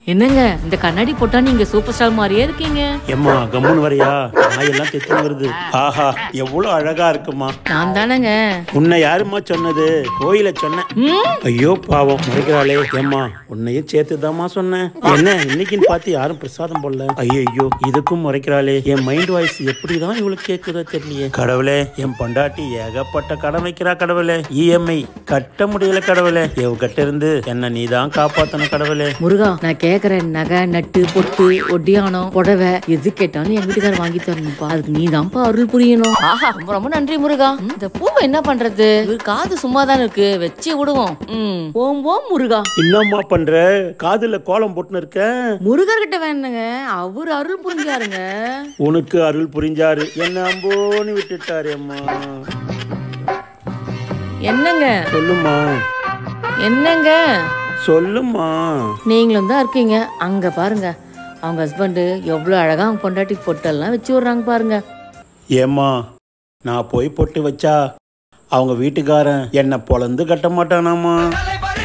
என்னங்க இந்த கண்ணாடி போட்டா நீங்க சூப்பர் ஸ்டார் மாதிரியே இருக்கீங்க எம்மா கம்முன்னு வரையா நாயெல்லாம் தெத்து வருது ஆஹா எவ்வளவு அழகா இருக்குமா நான் தானேங்க உன்னை யாரும்மா சொன்னது கோயில சொன்னேன் ம், ஐயோ பாவம் முறைக்கிறாளே ஏம்மா உன்னையும் சேர்த்துதாம்மா சொன்னேன் என்ன இன்னைக்குன்னு பார்த்து யாரும் பிரசாதம் போடல ஐயோ இதுக்கும் முறைக்கிறாளே என் மைண்ட் வாய்ஸ் எப்படிதான் இவளுக்கு கேட்குதோ தெரியலையே கடவுளே என் பொண்டாட்டி ஏகப்பட்ட கடன் வைக்கிறா கடவுளே இஎம்ஐ கட்ட முடியல கடவுளே இவகிட்ட இருந்து என்ன நீதான் காப்பாத்தணும் கடவுளே முருகா நான் கேக்குறேன் நகை நட்டு பொட்டு ஒட்டியானம் புடவை எது கேட்டாலும் என் வீட்டுக்காரர் வாங்கி தரணும்ப்பா அதுக்கு நீ தான்ப்பா அருள் புரியணும் ஆஹா ரொம்ப ரொம்ப நன்றி முருகா ம், இந்த பூவை என்ன பண்றது இவர் காது சும்மா தானே இருக்கு வச்சு விடுவோம் ம் ஓம் ஓம் முருகா என்னம்மா பண்ற காதுல கோலம் போட்டுன்னு இருக்க முருகர்கிட்ட வேணுங்க அவர் அருள் புரிஞ்சாருங்க உனக்கு அருள் புரிஞ்சாரு என்ன அம்போன்னு விட்டுட்டாரு அம்மா என்னங்க சொல்லுமா என்னங்க சொல்லுமா நீங்களும் தான் இருக்கீங்க அங்க பாருங்க அவங்க ஹஸ்பண்டு எவ்வளோ அழகா அவங்க பொண்டாட்டி பொட்டெல்லாம் வச்சு விடுறாங்க பாருங்க ஏம்மா நான் போய் பொட்டு வச்சா அவங்க வீட்டுக்காரன் என்ன பொழந்து கட்ட மாட்டானாமா